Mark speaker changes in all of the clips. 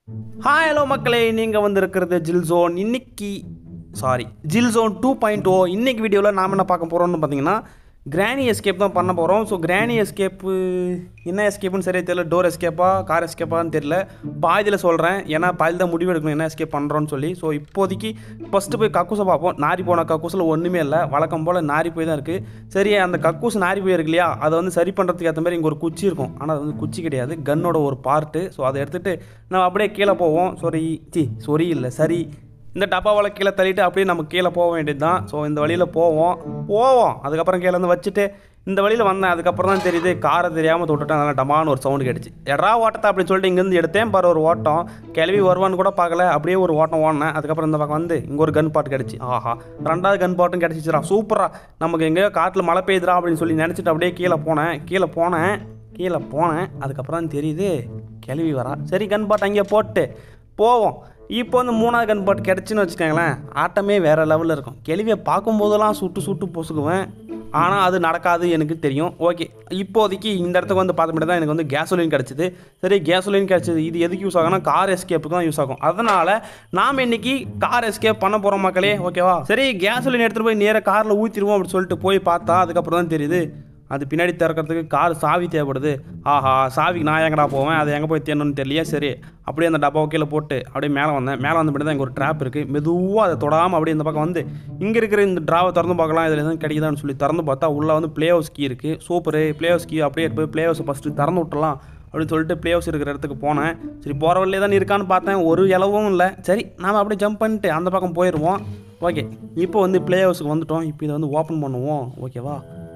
Speaker 1: Hi hello மக்களே நீங்கள் வந்திருக்கிறது ஜில் ஜோன் இன்னைக்கு சாரி ஜில் ஜோன் டூ பாயிண்ட் ஓ இன்னைக்கு வீடியோவில் நாம் என்ன பார்க்க போகிறோம்னு பார்த்தீங்கன்னா கிராணி எஸ்கேப் தான் பண்ண போகிறோம் ஸோ கிராணி எஸ்கேப்பு என்ன எஸ்கேப்புன்னு சரியா தெரியல டோர் எஸ்கேப்பா கார் எஸ்கேப்பான்னு தெரியல பாதியில் சொல்கிறேன் ஏன்னா பாதியில் தான் முடிவு எடுக்கணும் என்ன எஸ்கேப் பண்ணுறோன்னு சொல்லி ஸோ இப்போதைக்கு ஃபஸ்ட்டு போய் கக்கூஸை பார்ப்போம் நாரி போன கக்கூஸில் ஒன்றுமே இல்லை வழக்கம் போல் நாரி போய் தான் இருக்குது சரி அந்த கக்கூஸ் நாரி போய் இருக்கு இல்லையா அதை வந்து சரி பண்ணுறதுக்கு ஏற்ற மாதிரி இங்கே ஒரு குச்சி இருக்கும் ஆனால் அது வந்து குச்சி கிடையாது கன்னோட ஒரு பார்ட்டு ஸோ அதை எடுத்துகிட்டு நம்ம அப்படியே கீழே போவோம் சாரி சி சொரி இல்லை சரி இந்த டப்பாவில் கீழே தள்ளிட்டு அப்படியே நம்ம கீழே போக வேண்டியது தான் ஸோ இந்த வழியில் போவோம் போவோம் அதுக்கப்புறம் கீழே வந்து வச்சுட்டு இந்த வழியில் வந்தேன் அதுக்கப்புறம் தான் தெரியுது காரை தெரியாமல் தொட்டுட்டேன் அதனால் டமான்னு ஒரு சவுண்டு கிடச்சி எடா ஓட்டத்தை அப்படின்னு சொல்லிட்டு இங்கேருந்து எடுத்தேன் பாரு ஒரு ஓட்டம் கிளவி வருவான்னு கூட பார்க்கல அப்படியே ஒரு ஓட்டம் ஓடினேன் அதுக்கப்புறம் இந்த பக்கம் வந்து இங்கே ஒரு கன் பாட்டு கிடச்சி ஆஹா ரெண்டாவது கன் பாட்டும் கிடச்சிச்சுரா சூப்பரா நமக்கு எங்கேயோ காட்டில் மழை பெய்யுதுரா அப்படின்னு சொல்லி நினச்சிட்டு அப்படியே கீழே போனேன் கீழே போனேன் கீழே போனேன் அதுக்கப்புறம் தான் தெரியுது கிளவி வரா சரி கன் பாட்டு அங்கேயே போட்டு போவோம் இப்போ வந்து மூணாவது கன் பாட்டு கிடச்சின்னு வச்சுக்கோங்களேன் ஆட்டமே வேறு லெவலில் இருக்கும் கேள்வியை பார்க்கும்போதெல்லாம் சுட்டு சுட்டு பொசுக்குவேன் ஆனால் அது நடக்காது எனக்கு தெரியும் ஓகே இப்போதைக்கு இந்த இடத்துக்கு வந்து பார்த்துட்டு தான் எனக்கு வந்து கேசோலின் கிடச்சிது சரி கேசோலின் கிடச்சிது இது எதுக்கு யூஸ் ஆகும்னா கார் எஸ்கேப்புக்கு தான் யூஸ் ஆகும் அதனால் நாம் இன்னைக்கு கார் எஸ்கேப் பண்ண போகிறோம் மக்களே ஓகேவா சரி கேசோலின் எடுத்துகிட்டு போய் நேராக காரில் ஊற்றிடுவோம் அப்படின்னு சொல்லிட்டு போய் பார்த்தா அதுக்கப்புறம் தான் தெரியுது அது பின்னாடி திறக்கிறதுக்கு கார் சாவி தேவைப்படுது ஆஹா சாவிக்கு நான் எங்கடா போவேன் அது எங்கே போய் தேடணும்னு தெரியலையே சரி அப்படியே அந்த டப்பாவை கீழே போட்டு அப்படியே மேலே வந்தேன் மேலே வந்த பின்னாடி தான் இங்கே ஒரு ட்ராப் இருக்குது மெதுவாக அதை தொடாமல் அப்படியே இந்த பக்கம் வந்து இங்கே இருக்கிற இந்த ட்ராவை திறந்து பார்க்கலாம் இதில் எதுவும் கிடைக்குதான்னு சொல்லி திறந்து பார்த்தா உள்ளே வந்து ப்ளே ஹவுஸ் கீ இருக்குது சூப்பரு ப்ளே ஹவுஸ் கீ அப்படியே போய் ப்ளே ஹவுஸை ஃபஸ்ட்டு திறந்து விட்டுலாம் அப்படின்னு சொல்லிட்டு ப்ளே ஹவுஸ் இருக்கிற இடத்துக்கு போனேன் சரி போகிற வழியே தான் இருக்கான்னு பார்த்தேன் ஒரு இலவும் இல்லை சரி நாம் அப்படியே ஜம்ப் பண்ணிட்டு அந்த பக்கம் போயிடுவோம் ஓகே இப்போ வந்து ப்ளே ஹவுஸுக்கு வந்துட்டோம் இப்போ இதை வந்து ஓப்பன் பண்ணுவோம் ஓகேவா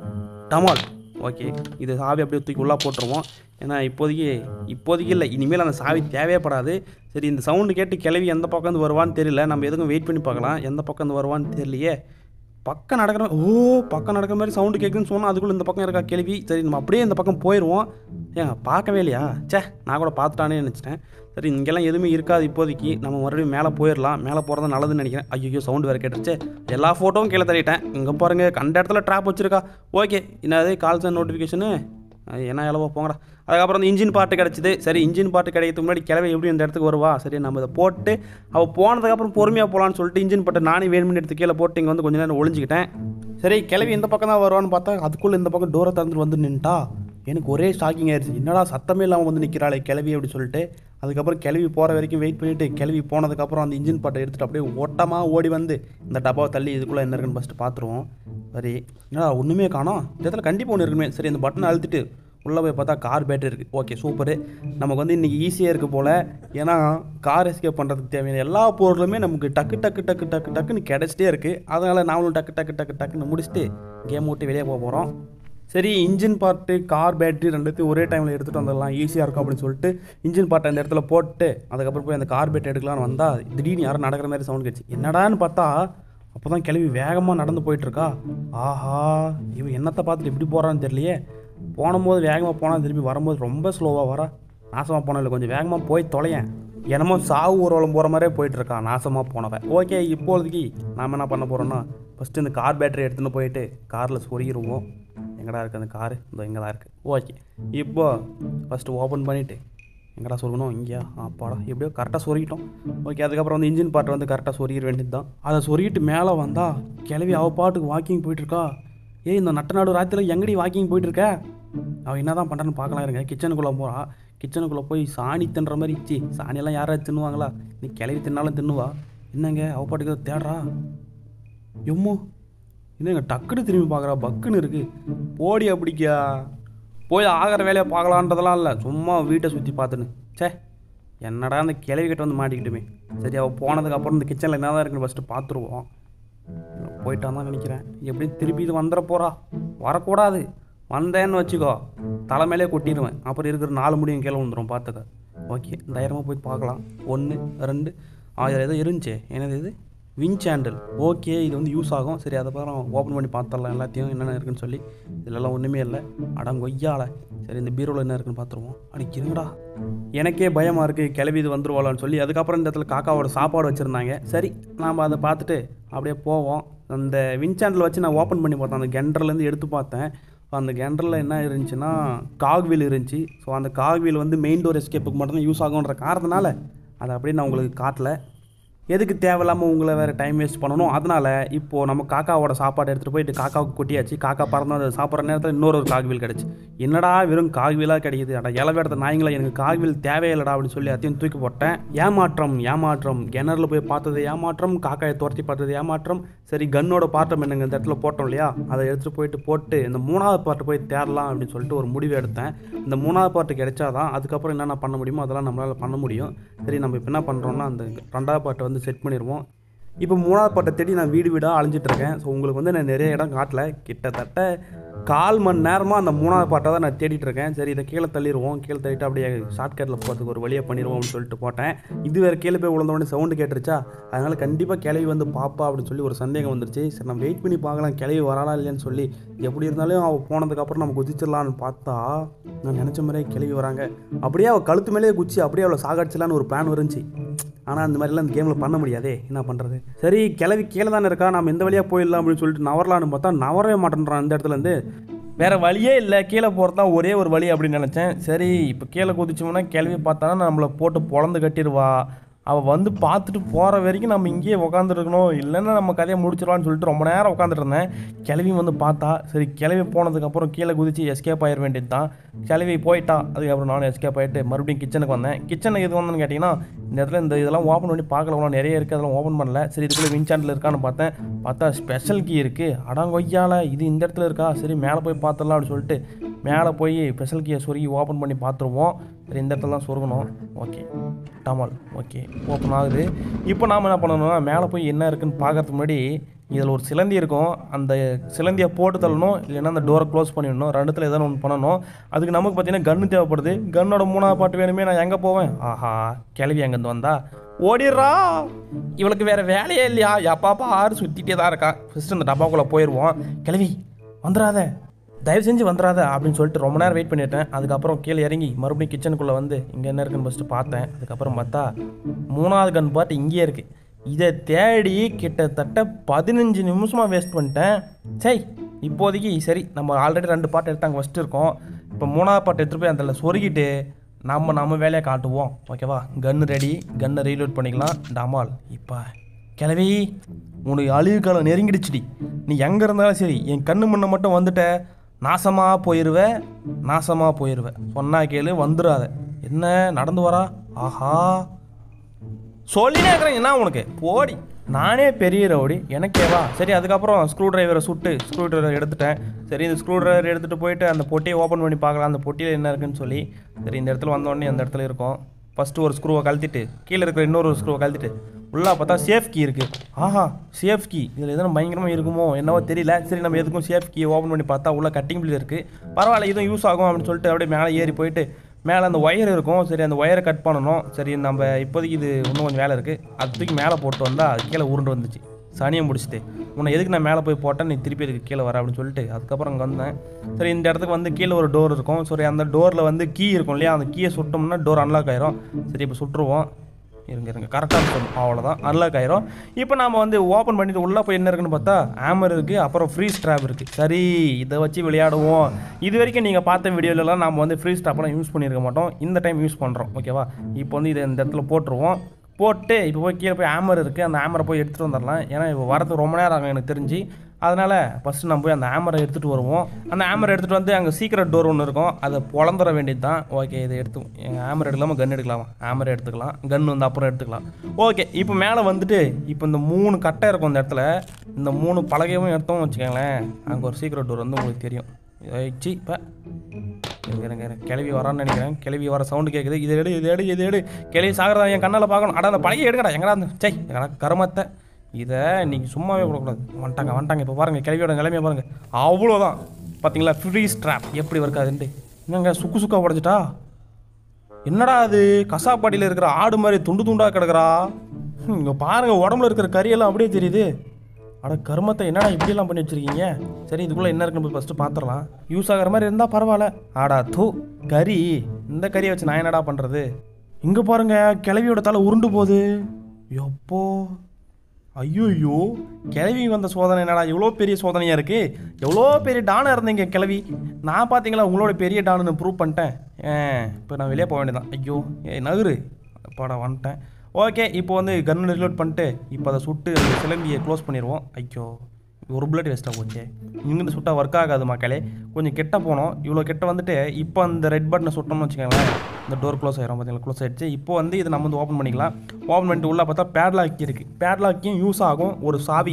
Speaker 1: டமால் ஓகே இது சாவி அப்படியே தூக்கி உள்ளே போட்டுருவோம் ஏன்னா இப்போதைக்கு இப்போதைக்கு இல்லை இனிமேல் அந்த சாவி தேவைப்படாது சரி இந்த சவுண்டு கேட்டு கிளவி எந்த பக்கம் இருந்து வருவான்னு தெரியல நம்ம எதுக்கும் வெயிட் பண்ணி பார்க்கலாம் எந்த பக்கம் இருந்து வருவான்னு தெரியலையே பக்கம் நடக்கிற ஓ பக்கம் நடக்கிற மாதிரி சவுண்டு கேட்குதுன்னு சொன்னால் அதுக்குள்ளே இந்த பக்கம் இருக்கா கேள்வி சரி நம்ம அப்படியே இந்த பக்கம் போயிடுவோம் ஏங்க பார்க்கவே இல்லையா ச்சே நான் கூட பார்த்துட்டானே நினச்சிட்டேன் சரி இங்கெல்லாம் எதுவுமே இருக்காது இப்போதைக்கு நம்ம மறுபடியும் மேலே போயிடலாம் மேலே போகிறது நல்லதுன்னு நினைக்கிறேன் ஐயோ சவுண்டு வேறு கேட்டுருச்சு எல்லா ஃபோட்டோவும் கீழே தள்ளிட்டேன் இங்கே பாருங்க கண்ட இடத்துல ட்ராப் வச்சிருக்கா ஓகே என்னது கால்ஸ் அண்ட் நோட்டிஃபிகேஷனு என்ன எவ்வளவோ போங்கடா அதுக்கப்புறம் இந்த இன்ஜின் பார்ட்டு கிடச்சிது சரி இன்ஜின் பார்ட்டு கிடைக்கிறதுக்கு முன்னாடி கிளவி எப்படி இந்த இடத்துக்கு வருவா சரி நம்ம இதை போட்டு அவள் போனதுக்கப்புறம் பொறுமையாக போகலான்னு சொல்லிட்டு இன்ஜின் பார்ட்டை நானே வேணும்னு எடுத்து கீழே போட்டு இங்கே வந்து கொஞ்ச நேரம் ஒளிஞ்சிக்கிட்டேன் சரி கிளவி இந்த பக்கம் தான் வருவான்னு பார்த்தா அதுக்குள்ளே இந்த பக்கம் டோரை திறந்துட்டு வந்து நின்ட்டா எனக்கு ஒரே ஷாக்கிங் ஆயிடுச்சு என்னடா சத்தமே இல்லாமல் வந்து நிற்கிறாளே கிளவி அப்படி சொல்லிட்டு அதுக்கப்புறம் கிளவி போகிற வரைக்கும் வெயிட் பண்ணிவிட்டு கிளவி போனதுக்கப்புறம் அந்த இன்ஜின் பாட்டை எடுத்துகிட்டு அப்படியே ஓட்டமாக ஓடி வந்து இந்த டப்பாவை தள்ளி இதுக்குள்ளே என்ன இருக்குன்னு ஃபஸ்ட்டு பார்த்துருவோம் சரி என்னடா ஒன்றுமே காணோம் இந்த இடத்துல கண்டிப்பாக ஒன்று இருக்குமே சரி இந்த பட்டனை அழுத்திட்டு உள்ளே போய் பார்த்தா கார் பேட்டரி இருக்குது ஓகே சூப்பரு நமக்கு வந்து இன்றைக்கி ஈஸியாக இருக்குது போல் ஏன்னா கார் எஸ்கேப் பண்ணுறதுக்கு தேவையான எல்லா பொருளுமே நமக்கு டக்கு டக்கு டக்கு டக்கு டக்குன்னு கிடச்சிட்டே இருக்குது அதனால் நாமளும் டக்கு டக்கு டக்கு டக்குன்னு முடிச்சுட்டு கேம் விட்டு வெளியே போக போகிறோம் சரி இன்ஜின் பார்ட்டு கார் பேட்டரி ரெண்டுத்தையும் ஒரே டைமில் எடுத்துகிட்டு வந்துடலாம் ஈஸியாக இருக்கும் அப்படின்னு சொல்லிட்டு இன்ஜின் பார்ட்டை அந்த இடத்துல போட்டு அதுக்கப்புறம் போய் அந்த கார் பேட்டரி எடுக்கலாம்னு வந்தால் திடீர்னு யாரும் நடக்கிற மாதிரி சவுண்ட் கேட்டுச்சு என்னடான்னு பார்த்தா அப்போ தான் கிளவி வேகமாக நடந்து போயிட்டுருக்கா ஆஹா இவன் என்னத்தை பார்த்துட்டு எப்படி போகிறான்னு தெரியலையே போனும்போது வேகமாக போனால் திரும்பி வரும்போது ரொம்ப ஸ்லோவாக வரா நாசமாக போன இல்லை கொஞ்சம் வேகமாக போய் தொலையேன் என்னமோ சாவு ஊர்வலம் போகிற மாதிரியே போயிட்டுருக்கான் நாசமாக போனவன் ஓகே இப்போதைக்கு நாம் என்ன பண்ண போகிறோன்னா ஃபஸ்ட்டு இந்த கார் பேட்டரி எடுத்துன்னு போயிட்டு காரில் சொருகிடுவோம் எங்கடா இருக்குது அந்த காரு இந்த இங்கே தான் இருக்குது ஓகே இப்போ ஃபஸ்ட்டு ஓப்பன் பண்ணிவிட்டு எங்கடா சொருகணும் இங்கேயா அப்பாடா எப்படியோ கரெக்டாக சொருகிட்டோம் ஓகே அதுக்கப்புறம் வந்து இன்ஜின் பார்ட் வந்து கரெக்டாக சொருகிற வேண்டியது தான் அதை சொருகிட்டு மேலே வந்தால் கிளவி அவ பாட்டுக்கு வாக்கிங் போயிட்டுருக்கா ஏய் இந்த நட்ட நாடு ராத்திரில எங்கடி வாக்கிங் போயிட்டுருக்க அவள் என்ன தான் பண்ணுறான்னு பார்க்கலாம் இருங்க கிச்சனுக்குள்ளே போகிறா கிச்சனுக்குள்ளே போய் சாணி தின்ற மாதிரி சி சாணியெல்லாம் யாராவது தின்னுவாங்களா நீ கிளவி தின்னாலும் தின்னுவா என்னங்க அவ பாட்டுக்கு ஏதோ தேடுறா எம்மோ என்னங்க டக்குன்னு திரும்பி பார்க்குறா பக்குன்னு இருக்கு போடி அப்படிக்கா போய் ஆகிற வேலையை பார்க்கலான்றதெல்லாம் இல்லை சும்மா வீட்டை சுற்றி பார்த்துன்னு சே என்னடா அந்த கிளவி கிட்ட வந்து மாட்டிக்கிட்டுமே சரி அவள் போனதுக்கப்புறம் இந்த கிச்சனில் என்ன தான் இருக்குன்னு ஃபஸ்ட்டு பார்த்துருவோம் போயிட்டான் தான் நினைக்கிறேன் எப்படியும் திருப்பி இது வந்துட போகிறா வரக்கூடாது வந்தேன்னு வச்சுக்கோ தலைமையிலே கொட்டிடுவேன் அப்புறம் இருக்கிற நாலு முடியும் கீழே வந்துடும் பார்த்துக்க ஓகே தைரியமாக போய் பார்க்கலாம் ஒன்று ரெண்டு ஆயிரம் ஏதோ இருந்துச்சே என்னது இது வின் சேண்டல் ஓகே இது வந்து யூஸ் ஆகும் சரி அதை அப்புறம் ஓப்பன் பண்ணி பார்த்துடலாம் எல்லாத்தையும் என்னென்ன இருக்குன்னு சொல்லி இதெல்லாம் ஒன்றுமே இல்லை அடங்கொய்யால சரி இந்த பீரோவில் என்ன இருக்குன்னு பார்த்துருவோம் அடிக்கிறங்கடா எனக்கே பயமாக இருக்குது கிளவி இது வந்துருவாளான்னு சொல்லி அதுக்கப்புறம் இந்த இடத்துல காக்காவோட சாப்பாடு வச்சுருந்தாங்க சரி நாம் அதை பார்த்துட்டு அப்படியே போவோம் அந்த வின் சேனல் வச்சு நான் ஓப்பன் பண்ணி பார்த்தேன் அந்த கெண்டர்லேருந்து எடுத்து பார்த்தேன் அந்த கெண்டரில் என்ன இருந்துச்சுன்னா காக்வீல் இருந்துச்சு ஸோ அந்த காக்வீல் வந்து மெயின் டோர் எஸ்கேப்புக்கு மட்டும்தான் யூஸ் ஆகுன்ற காரணத்தினால அதை அப்படியே நான் உங்களுக்கு காட்டல எதுக்கு தேவையில்லாமல் உங்களை வேறு டைம் வேஸ்ட் பண்ணணும் அதனால் இப்போது நம்ம காக்காவோட சாப்பாடு எடுத்துகிட்டு போயிட்டு காக்காவுக்கு கொட்டியாச்சு காக்கா பறந்து அதை சாப்பிட்ற நேரத்தில் இன்னொரு ஒரு காக்வில் கிடச்சி என்னடா வெறும் காக்விலாக கிடைக்குது அட இலை எடுத்த நாய்ங்களா எனக்கு காக்வில் தேவையில்லடா அப்படின்னு சொல்லி அதையும் தூக்கி போட்டேன் ஏமாற்றம் ஏமாற்றம் கிணறுல போய் பார்த்தது ஏமாற்றம் காக்காயை துரத்தி பார்த்தது ஏமாற்றம் சரி கன்னோட பாட்டம் என்னங்க இந்த இடத்துல போட்டோம் இல்லையா அதை எடுத்துகிட்டு போயிட்டு போட்டு இந்த மூணாவது பாட்டு போய் தேடலாம் அப்படின்னு சொல்லிட்டு ஒரு முடிவு எடுத்தேன் இந்த மூணாவது பாட்டு கிடைச்சாதான் அதுக்கப்புறம் என்னென்ன பண்ண முடியுமோ அதெல்லாம் நம்மளால் பண்ண முடியும் சரி நம்ம இப்போ என்ன பண்ணுறோம்னா அந்த ரெண்டாவது பாட்டை வந்து செட் பண்ணிடுவோம் இப்போ மூணாவது பாட்டை தேடி நான் வீடு வீடாக அலைஞ்சிட்டு இருக்கேன் ஸோ உங்களுக்கு வந்து நான் நிறைய இடம் காட்டல கிட்டத்தட்ட கால் மணி நேரமாக அந்த மூணாவது பாட்டை தான் நான் தேடிட்டு இருக்கேன் சரி இதை கீழே தள்ளிடுவோம் கீழே தள்ளிட்டு அப்படியே ஷார்ட்கட்டில் போகிறதுக்கு ஒரு வழியாக பண்ணிடுவோம் அப்படின்னு சொல்லிட்டு போட்டேன் இது வேறு கீழே போய் விழுந்த உடனே சவுண்டு கேட்டுருச்சா அதனால் கண்டிப்பாக கிளவி வந்து பாப்பா அப்படின்னு சொல்லி ஒரு சந்தேகம் வந்துருச்சு சரி நம்ம வெயிட் பண்ணி பார்க்கலாம் கிளவி வராளா இல்லையான்னு சொல்லி எப்படி இருந்தாலும் அவள் போனதுக்கப்புறம் நம்ம குதிச்சிடலான்னு பார்த்தா நான் நினச்ச மாதிரியே கிளவி வராங்க அப்படியே அவள் கழுத்து மேலேயே குச்சி அப்படியே அவளை சாகடிச்சலான்னு ஒரு பிளான் இருந்துச்சு ஆனால் அந்த மாதிரிலாம் இந்த கேமில் பண்ண முடியாதே என்ன பண்ணுறது சரி கிளவி கீழே தானே இருக்கா நம்ம இந்த வழியாக போயிடலாம் அப்படின்னு சொல்லிட்டு நவரலான்னு பார்த்தா நவரவே மாட்டேன்றான் இந்த இடத்துலேருந்து வேற வழியே இல்லை கீழே போகிறது தான் ஒரே ஒரு வழி அப்படின்னு நினச்சேன் சரி இப்போ கீழே குதிச்சோம்னா கிளவி பார்த்தானா நம்மளை போட்டு பொழந்து கட்டிடுவா அவள் வந்து பார்த்துட்டு போகிற வரைக்கும் நம்ம இங்கேயே உட்காந்துருக்கணும் இல்லைன்னா நம்ம கதையை முடிச்சிடலாம்னு சொல்லிட்டு ரொம்ப நேரம் உட்காந்துட்டு இருந்தேன் கிளவி வந்து பார்த்தா சரி கிளவி போனதுக்கப்புறம் கீழே குதிச்சு எஸ்கேப் ஆயிட வேண்டியது தான் கிளவி போயிட்டா அதுக்கப்புறம் நானும் எஸ்கேப் ஆகிட்டு மறுபடியும் கிச்சனுக்கு வந்தேன் கிச்சனுக்கு எது வந்தேன்னு கேட்டிங்கன்னா இந்த இடத்துல இந்த இதெல்லாம் ஓப்பன் பண்ணி பார்க்கல இவ்வளோ நிறைய இருக்குது அதெல்லாம் ஓப்பன் பண்ணல சரி இதுக்குள்ளே வின்சாண்டில் இருக்கான்னு பார்த்தேன் பார்த்தா ஸ்பெஷல் கீ இருக்குது அடங்கொய்யால இது இந்த இடத்துல இருக்கா சரி மேலே போய் பார்த்துடலாம் அப்படின்னு சொல்லிட்டு மேலே போய் ஸ்பெஷல் கீயை சொருகி ஓப்பன் பண்ணி பார்த்துருவோம் சரி இந்த இடத்துல தான் சொருகணும் ஓகே டமால் ஓகே ஓப்பன் ஆகுது இப்போ நாம் என்ன பண்ணணும்னா மேலே போய் என்ன இருக்குன்னு பார்க்கறதுக்கு முன்னாடி இதில் ஒரு சிலந்தி இருக்கும் அந்த சிலந்தியை போட்டு தள்ளணும் இல்லைன்னா அந்த டோரை க்ளோஸ் பண்ணிடணும் ரெண்டுத்தில் எதாவது ஒன்று பண்ணணும் அதுக்கு நமக்கு பார்த்தீங்கன்னா கன்று தேவைப்படுது கன்னோட மூணாவது பாட்டு வேணுமே நான் எங்கே போவேன் ஆஹா கிளவி அங்கேருந்து வந்தா ஓடிடுறா இவளுக்கு வேற வேலையே இல்லையா எப்பாப்பா ஆறு சுற்றிட்டே தான் இருக்கா ஃபஸ்ட்டு இந்த டப்பாக்குள்ளே போயிடுவோம் கிளவி வந்துடாத தயவு செஞ்சு வந்துடாத அப்படின்னு சொல்லிட்டு ரொம்ப நேரம் வெயிட் பண்ணிட்டேன் அதுக்கப்புறம் கீழே இறங்கி மறுபடியும் கிச்சனுக்குள்ளே வந்து இங்கே என்ன இருக்குன்னு ஃபஸ்ட்டு பார்த்தேன் அதுக்கப்புறம் பார்த்தா மூணாவது கன் பார்த்து இங்கேயே இருக்குது இதை தேடி கிட்டத்தட்ட பதினஞ்சு நிமிஷமாக வேஸ்ட் பண்ணிட்டேன் சரி இப்போதைக்கு சரி நம்ம ஆல்ரெடி ரெண்டு பாட்டு எடுத்து அங்கே ஃபஸ்ட்டு இருக்கோம் இப்போ மூணாவது பாட்டு எடுத்துகிட்டு போய் அதில் சொருகிட்டு நம்ம நம்ம வேலையை காட்டுவோம் ஓகேவா கன்று ரெடி கன்னை ரீலோட் பண்ணிக்கலாம் டமால் இப்போ கிளவி உனக்கு அழிவு காலம் நெருங்கிடுச்சுடி நீ எங்கே இருந்தாலும் சரி என் கண்ணு முன்ன மட்டும் வந்துட்ட நாசமாக போயிடுவ நாசமாக போயிடுவ சொன்னா கேளு வந்துடாத என்ன நடந்து வரா ஆஹா சொல்லினே இருக்கிறேன் என்ன உனக்கு போடி நானே பெரிய ரவுடி எனக்கேவா சரி அதுக்கப்புறம் ஸ்க்ரூ டிரைவரை சுட்டு ஸ்க்ரூ டிரைவர் எடுத்துட்டேன் சரி இந்த ஸ்க்ரூ டிரைவர் எடுத்துகிட்டு போயிட்டு அந்த பொட்டியை ஓப்பன் பண்ணி பார்க்கலாம் அந்த பொட்டியில் என்ன இருக்குன்னு சொல்லி சரி இந்த இடத்துல வந்தோடனே அந்த இடத்துல இருக்கும் ஃபஸ்ட்டு ஒரு ஸ்க்ரூவை கழட்டிட்டு கீழே இருக்கிற இன்னொரு ஒரு ஸ்க்ரூவை கழட்டிட்டு உள்ளே பார்த்தா சேஃப் கீ இருக்குது ஆஹா சேஃப் கீ இதில் எதனா பயங்கரமாக இருக்குமோ என்னவோ தெரியல சரி நம்ம எதுக்கும் சேஃப் கீயை ஓப்பன் பண்ணி பார்த்தா உள்ள கட்டிங் பில் இருக்குது பரவாயில்ல இதுவும் யூஸ் ஆகும் அப்படின்னு சொல்லிட்டு அப்படியே மேலே ஏறி போயிட்டு மேலே அந்த ஒயர் இருக்கும் சரி அந்த ஒயரை கட் பண்ணணும் சரி நம்ம இப்போதைக்கு இது இன்னும் கொஞ்சம் வேலை இருக்குது அது தூக்கி மேலே போட்டு வந்தால் அது கீழே உருண்டு வந்துச்சு சனியை முடிச்சுட்டு உன்னை எதுக்கு நான் மேலே போய் போட்டேன் நீ திருப்பி அதுக்கு கீழே வர அப்படின்னு சொல்லிட்டு அதுக்கப்புறம் அங்கே வந்தேன் சரி இந்த இடத்துக்கு வந்து கீழே ஒரு டோர் இருக்கும் சரி அந்த டோரில் வந்து கீ இருக்கும் இல்லையா அந்த கீயை சுட்டோம்னா டோர் அன்லாக் ஆயிரும் சரி இப்போ சுட்டுருவோம் இருங்க இருங்க கரெக்டாக இருக்கும் அவ்வளோதான் அன்லாக் ஆயிரும் இப்போ நாம வந்து ஓப்பன் பண்ணிட்டு உள்ளே போய் என்ன இருக்குன்னு பார்த்தா ஆமர் இருக்குது அப்புறம் ஃப்ரீ ஸ்ட்ராப் இருக்குது சரி இதை வச்சு விளையாடுவோம் இது வரைக்கும் நீங்கள் பார்த்த வீடியோலலாம் நம்ம வந்து ஃப்ரீ ஸ்ட்ராப்லாம் யூஸ் பண்ணியிருக்க மாட்டோம் இந்த டைம் யூஸ் பண்ணுறோம் ஓகேவா இப்போ வந்து இதை இந்த இடத்துல போட்டுருவோம் போட்டு இப்போ போய் கீழே போய் ஆமர் இருக்குது அந்த ஆமரை போய் எடுத்துகிட்டு வந்துடலாம் ஏன்னா இப்போ வரது ரொம்ப நேரம் ஆகும் எனக்கு தெரிஞ்சு அதனால் ஃபஸ்ட்டு நம்ம போய் அந்த ஆமரை எடுத்துகிட்டு வருவோம் அந்த ஆமரை எடுத்துகிட்டு வந்து அங்கே சீக்கிரட் டோர் ஒன்று இருக்கும் அதை பொழந்துட வேண்டியது தான் ஓகே இதை எடுத்து எங்கள் ஆமர் எடுக்கலாமா கன் எடுக்கலாமா ஆமரை எடுத்துக்கலாம் கன் வந்து அப்புறம் எடுத்துக்கலாம் ஓகே இப்போ மேலே வந்துட்டு இப்போ இந்த மூணு கட்டை இருக்கும் இந்த இடத்துல இந்த மூணு பலகையும் எடுத்தோம் வச்சுக்கோங்களேன் அங்கே ஒரு சீக்கிரட் டோர் வந்து உங்களுக்கு தெரியும் சி இப்போ இருங்க இருங்க இருங்க. கிளவி வரான்னு நினைக்கிறேன் கிளவி வர சவுண்டு கேட்குது இது எடு இது எடு இது எடு கிளவி சாகிறதா என் கண்ணால் பார்க்கணும் அட அந்த பழைய எடுக்கடா எங்கடா அந்த சை எங்கடா கருமத்தை இதை நீங்கள் சும்மாவே விடக்கூடாது வந்துட்டாங்க வந்துட்டாங்க இப்போ பாருங்கள் கிளவியோட நிலைமையை பாருங்கள் அவ்வளோதான் பார்த்தீங்களா ஃப்ரீ ஸ்ட்ராப் எப்படி இருக்காதுன்ட்டு என்னங்க சுக்கு சுக்கா உடஞ்சிட்டா என்னடா அது கசாப்பாட்டியில் இருக்கிற ஆடு மாதிரி துண்டு துண்டா கிடக்குறா இங்கே பாருங்க உடம்புல இருக்கிற கறியெல்லாம் அப்படியே தெரியுது அட கருமத்தை என்னடா இப்படியெல்லாம் பண்ணி வச்சிருக்கீங்க சரி இதுக்குள்ளே என்ன இருக்குன்னு போய் ஃபஸ்ட்டு பார்த்துடலாம் யூஸ் ஆகிற மாதிரி இருந்தால் பரவாயில்ல ஆடா தூ கறி இந்த கறியை வச்சு நான் என்னடா பண்ணுறது இங்கே பாருங்க கிளவியோட தலை உருண்டு போகுது எப்போ ஐயோயோ கிளவி வந்த சோதனை என்னடா இவ்வளோ பெரிய சோதனையாக இருக்குது எவ்வளோ பெரிய டானாக இருந்தீங்க கிளவி நான் பார்த்தீங்களா உங்களோட பெரிய டானுன்னு ப்ரூவ் பண்ணிட்டேன் ஏன் இப்போ நான் வெளியே போக வேண்டியதான் ஐயோ ஏ நகரு பாடா வந்துட்டேன் ஓகே இப்போ வந்து கன் ரிலோட் பண்ணிட்டு இப்போ அதை சுட்டு அந்த சிலம்பியை க்ளோஸ் பண்ணிடுவோம் ஐயோ ஒரு புல்லட் வேஸ்ட்டாக போச்சு இங்கிருந்து சுட்டால் ஒர்க் ஆகாது மக்களே கொஞ்சம் கெட்ட போனோம் இவ்வளோ கெட்ட வந்துட்டு இப்போ அந்த ரெட் பட்டனை சுட்டோம்னு வச்சுக்கோங்களேன் இந்த டோர் க்ளோஸ் ஆயிரும் பார்த்தீங்களா க்ளோஸ் ஆயிடுச்சு இப்போ வந்து இதை நம்ம வந்து ஓப்பன் பண்ணிக்கலாம் ஓப்பன் பண்ணிட்டு உள்ளே பார்த்தா பேட்லாக் இருக்குது பேட்லாக்கையும் யூஸ் ஆகும் ஒரு சாவி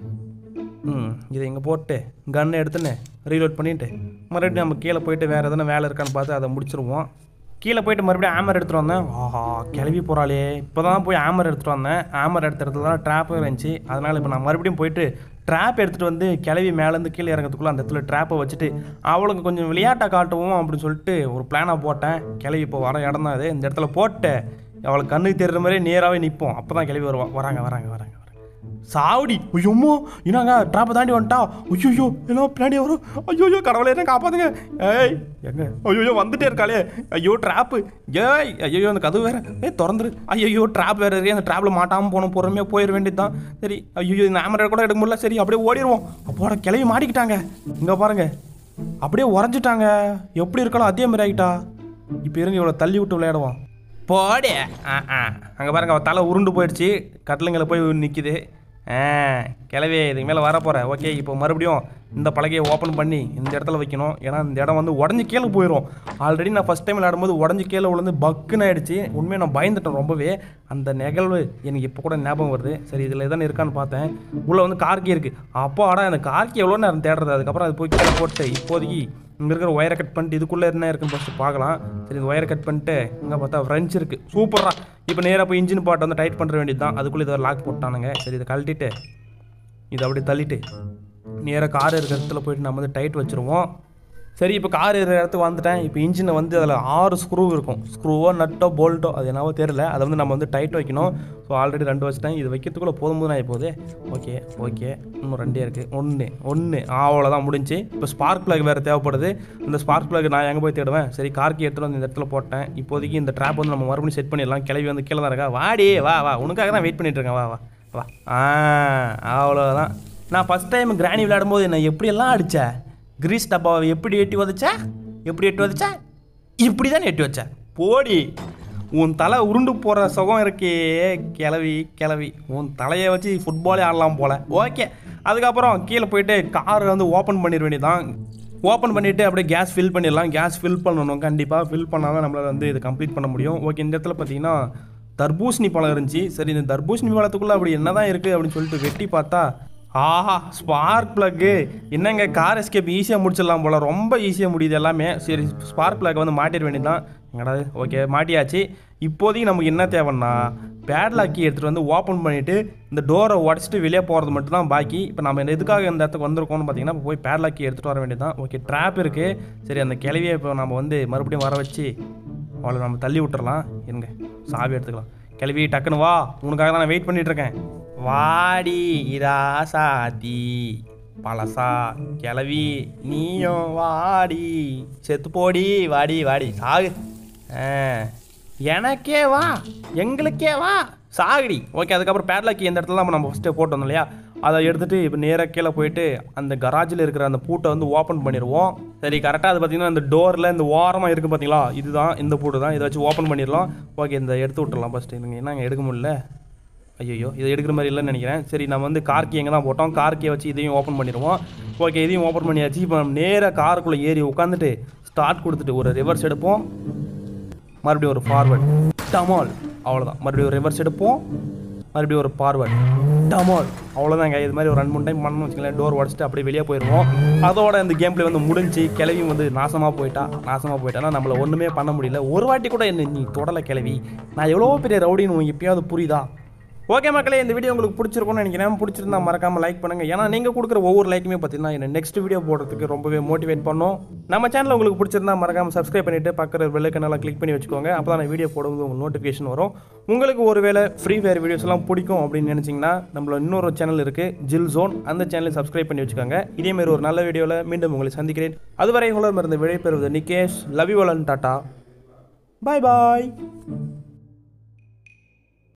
Speaker 1: ம் இதை இங்கே போட்டு கன்னை எடுத்துன்னு ரீலோட் பண்ணிவிட்டு மறுபடியும் நம்ம கீழே போயிட்டு வேறு எதனா வேலை இருக்கான்னு பார்த்து அதை முடிச்சிருவோம் கீழே போயிட்டு மறுபடியும் ஆமர் எடுத்துகிட்டு வந்தேன் ஆஹா கிளம்பி போகிறாளே இப்போ தான் போய் ஆமர் எடுத்துகிட்டு வந்தேன் ஆமர் எடுத்த இடத்துல தான் ட்ராப் இருந்துச்சு அதனால் இப்போ நான் மறுபடியும் போயிட்டு ட்ராப் எடுத்துகிட்டு வந்து கிளவி மேலேருந்து கீழே இறங்கிறதுக்குள்ள அந்த இடத்துல ட்ராப்பை வச்சுட்டு அவளுக்கு கொஞ்சம் விளையாட்டை காட்டுவோம் அப்படின்னு சொல்லிட்டு ஒரு பிளானாக போட்டேன் கிளவி இப்போ வர இடம் தான் இது இந்த இடத்துல போட்டு அவளுக்கு கண்ணுக்கு தெரிகிற மாதிரியே நேராகவே நிற்போம் அப்போ தான் கிளவி வருவா வராங்க வராங்க வராங்க வராங்க சாவடி ஐயோமோ என்னங்க ட்ராப்பை தாண்டி வந்துட்டா ஐயோ என்ன பின்னாடி வரும் ஐயோ கடவுளே என்ன காப்பாத்துங்க ஏய் எங்க ஐயோ வந்துட்டே இருக்காளே ஐயோ ட்ராப்பு ஏய் ஐயோ அந்த கதவு வேற ஏய் திறந்துரு ஐயோ ட்ராப் வேற இருக்கு அந்த ட்ராப்ல மாட்டாமல் போகணும் பொறுமையாக போயிட வேண்டியது தான் சரி ஐயோ இந்த ஆமரா கூட எடுக்க முடியல சரி அப்படியே ஓடிடுவோம் அப்போட கிளவி மாட்டிக்கிட்டாங்க இங்கே பாருங்க அப்படியே உறைஞ்சிட்டாங்க எப்படி இருக்காளோ அதே மாதிரி ஆகிட்டா இப்போ இருங்க இவ்வளோ தள்ளி விட்டு விளையாடுவோம் போடே ஆ ஆ அங்கே பாருங்க அவள் தலை உருண்டு போயிடுச்சு கட்டிலுங்களை போய் நிற்கிது ஆ கிளவி இதுக்கு மேலே வர போகிறேன் ஓகே இப்போ மறுபடியும் இந்த பலகையை ஓப்பன் பண்ணி இந்த இடத்துல வைக்கணும் ஏன்னா இந்த இடம் வந்து உடஞ்சி கீழே போயிடும் ஆல்ரெடி நான் ஃபஸ்ட் டைம் விளையாடும்போது உடஞ்சி கீழே விழுந்து பக்குன்னு ஆயிடுச்சு உண்மையை நான் பயந்துட்டேன் ரொம்பவே அந்த நிகழ்வு எனக்கு இப்போ கூட ஞாபகம் வருது சரி இதில் எதானே இருக்கான்னு பார்த்தேன் உள்ளே வந்து கார்கி இருக்குது அப்போ ஆடா அந்த கார்கி எவ்வளோ நேரம் தேடுறது அதுக்கப்புறம் அது போய் கீழே போட்டு இப்போதைக்கு இங்கே இருக்கிற ஒயரை கட் பண்ணிட்டு இதுக்குள்ளே என்ன இருக்குன்னு ஃபஸ்ட்டு பார்க்கலாம் சரி இந்த ஒயரை கட் பண்ணிட்டு இங்கே பார்த்தா ஃப்ரெஞ்ச் இருக்குது சூப்பரா இப்போ நேராக போய் இன்ஜின் பாட்டை வந்து டைட் பண்ணுற வேண்டியது தான் அதுக்குள்ளே இதை லாக் போட்டானுங்க சரி இதை கழட்டிட்டு இதை அப்படியே தள்ளிட்டு நேராக கார் இருக்கிற இடத்துல போயிட்டு நம்ம வந்து டைட் வச்சுருவோம் சரி இப்போ கார் இருக்கிற இடத்துக்கு வந்துட்டேன் இப்போ இன்ஜினை வந்து அதில் ஆறு ஸ்க்ரூ இருக்கும் ஸ்க்ரூவோ நட்டோ போல்ட்டோ அது என்னவோ தெரியல அதை வந்து நம்ம வந்து டைட் வைக்கணும் ஸோ ஆல்ரெடி ரெண்டு வச்சுட்டேன் இது வைக்கிறதுக்குள்ளே போதும் போதும் ஆகி போகுது ஓகே ஓகே இன்னும் ரெண்டே இருக்குது ஒன்று ஒன்று அவ்வளோதான் முடிஞ்சு இப்போ ஸ்பார்க் பிளக் வேறு தேவைப்படுது இந்த ஸ்பார்க் பிளக் நான் எங்கே போய் தேடுவேன் சரி கார்க்கு எடுத்துகிட்டு வந்து இந்த இடத்துல போட்டேன் இப்போதைக்கு இந்த ட்ராப் வந்து நம்ம மறுபடியும் செட் பண்ணிடலாம் கிளவி வந்து கீழே தான் இருக்கா வாடி வா வா உனக்காக தான் வெயிட் பண்ணிட்டு இருக்கேன் வா வா வா ஆ அவ்வளோதான் நான் ஃபஸ்ட் டைம் கிராணி விளையாடும்போது என்ன எப்படியெல்லாம் அடித்தேன் கிரீஸ் டப்பாவை எப்படி எட்டி வதச்சா எப்படி எட்டி வதச்சா இப்படி தான் எட்டி வச்சேன் போடி உன் தலை உருண்டு போகிற சுகம் இருக்கே கிளவி கிளவி உன் தலையை வச்சு ஃபுட்பாலே ஆடலாம் போல ஓகே அதுக்கப்புறம் கீழே போயிட்டு கார் வந்து ஓப்பன் பண்ணிட வேண்டியதான் ஓப்பன் பண்ணிவிட்டு அப்படியே கேஸ் ஃபில் பண்ணிடலாம் கேஸ் ஃபில் பண்ணணும் கண்டிப்பாக ஃபில் பண்ணால் தான் நம்மளால் வந்து இதை கம்ப்ளீட் பண்ண முடியும் ஓகே இந்த இடத்துல பார்த்தீங்கன்னா தர்பூசணி பழம் இருந்துச்சு சரி இந்த தர்பூசணி பழத்துக்குள்ளே அப்படி என்ன தான் இருக்குது அப்படின்னு சொல்லிட்டு வெட்டி பார்த்தா ஆஹா ஸ்பார்க் ப்ளக்கு என்னங்க கார் எஸ்கேப் ஈஸியாக முடிச்சிடலாம் போல் ரொம்ப ஈஸியாக முடியுது எல்லாமே சரி ஸ்பார்க் ப்ளக் வந்து மாட்டிட வேண்டியதுதான் எங்கடா ஓகே மாட்டியாச்சு இப்போதைக்கு நமக்கு என்ன தேவைன்னா பேட்லாக்கி எடுத்துகிட்டு வந்து ஓப்பன் பண்ணிவிட்டு இந்த டோரை உடச்சிட்டு வெளியே போகிறது மட்டும் தான் பாக்கி இப்போ நம்ம எதுக்காக இந்த இடத்துக்கு வந்திருக்கோம்னு பார்த்தீங்கன்னா இப்போ போய் பேட்லாக்கி எடுத்துகிட்டு வர வேண்டியதுதான் ஓகே ட்ராப் இருக்குது சரி அந்த கிளவியை இப்போ நம்ம வந்து மறுபடியும் வர வச்சு அவளை நம்ம தள்ளி விட்டுறலாம் இருங்க சாவி எடுத்துக்கலாம் கிளவி டக்குன்னு வா உனக்காக தான் நான் வெயிட் பண்ணிட்டு இருக்கேன் வாடி இதா சாத்தி பழசா கிளவி நீயும் வாடி செத்து போடி வாடி வாடி சாகு ஆ, எனக்கே வா எங்களுக்கே வா சாகுடி ஓகே அதுக்கப்புறம் பேட்லாக்கி இந்த இடத்துல தான் நம்ம ஃபஸ்ட்டு போட்டு வந்தோம் இல்லையா அதை எடுத்துகிட்டு இப்போ நேராக கீழே போயிட்டு அந்த கராஜில் இருக்கிற அந்த பூட்டை வந்து ஓப்பன் பண்ணிடுவோம் சரி கரெக்டாக அது பார்த்தீங்கன்னா இந்த டோரில் இந்த ஓரமாக இருக்குது பார்த்தீங்களா இதுதான் இந்த பூட்டு தான் இதை வச்சு ஓப்பன் பண்ணிடலாம் ஓகே இந்த எடுத்து விட்டுறலாம் ஃபஸ்ட்டு இதுங்க என்னங்க எடுக்க முடியல ஐயோ இதை எடுக்கிற மாதிரி இல்லைன்னு நினைக்கிறேன் சரி நம்ம வந்து கார்க்கி எங்கே தான் போட்டோம் கார்க்கியை வச்சு இதையும் ஓப்பன் பண்ணிடுவோம் ஓகே இதையும் ஓப்பன் பண்ணியாச்சு இப்போ நம்ம நேராக காருக்குள்ளே ஏறி உட்காந்துட்டு ஸ்டார்ட் கொடுத்துட்டு ஒரு ரிவர்ஸ் எடுப்போம் மறுபடியும் ஒரு ஃபார்வர்ட் டமால் அவ்வளோதான் மறுபடியும் ஒரு ரிவர்ஸ் எடுப்போம் மறுபடியும் ஒரு ஃபார்வர்ட் டமால் அவ்வளோதாங்க இது மாதிரி ஒரு ரெண்டு மூணு டைம் பண்ணணும் வச்சுக்கோங்களேன் டோர் உடச்சிட்டு அப்படியே வெளியே போயிடுவோம் அதோட இந்த கேம் பிளே வந்து முடிஞ்சு கிளவியும் வந்து நாசமாக போயிட்டா நாசமாக போயிட்டானா நம்மளை ஒன்றுமே பண்ண முடியல ஒரு வாட்டி கூட என்ன நீ தொடலை கிளவி நான் எவ்வளோ பெரிய ரவுடின்னு உனக்கு எப்பயாவது புரியுதா ஓகே மக்களே இந்த வீடியோ உங்களுக்கு பிடிச்சிருக்கும்னு நினைக்கிறேன் பிடிச்சிருந்தா மறக்காம லைக் பண்ணுங்க ஏன்னா நீங்க கொடுக்குற ஒவ்வொரு லைக்குமே பார்த்தீங்கன்னா என்ன நெக்ஸ்ட் வீடியோ போடுறதுக்கு ரொம்பவே மோட்டிவேட் பண்ணும் நம்ம சேனல் உங்களுக்கு பிடிச்சிருந்தா மறக்காம சப்ஸ்கிரைப் பண்ணிட்டு பக்கத்துல வெள்ளைக்கனெல்லாம் கிளிக் பண்ணி வச்சுக்கோங்க அப்போ தான் வீடியோ போடும்போது உங்களுக்கு நோட்டிஃபிகேஷன் வரும் உங்களுக்கு ஒருவேளை ஃப்ரீ ஃபயர் வீடியோஸ் எல்லாம் பிடிக்கும் அப்படின்னு நினைச்சீங்கன்னா நம்மள இன்னொரு சேனல் இருக்கு ஜில் ஜோன் அந்த சேனலை சப்ஸ்கிரைப் பண்ணி வச்சுக்கோங்க இதே மாதிரி ஒரு நல்ல வீடியோவில் மீண்டும் உங்களை சந்திக்கிறேன் அதுவரை உங்களிடமிருந்து விடைபெறுவது Nikesh love you tata bye bye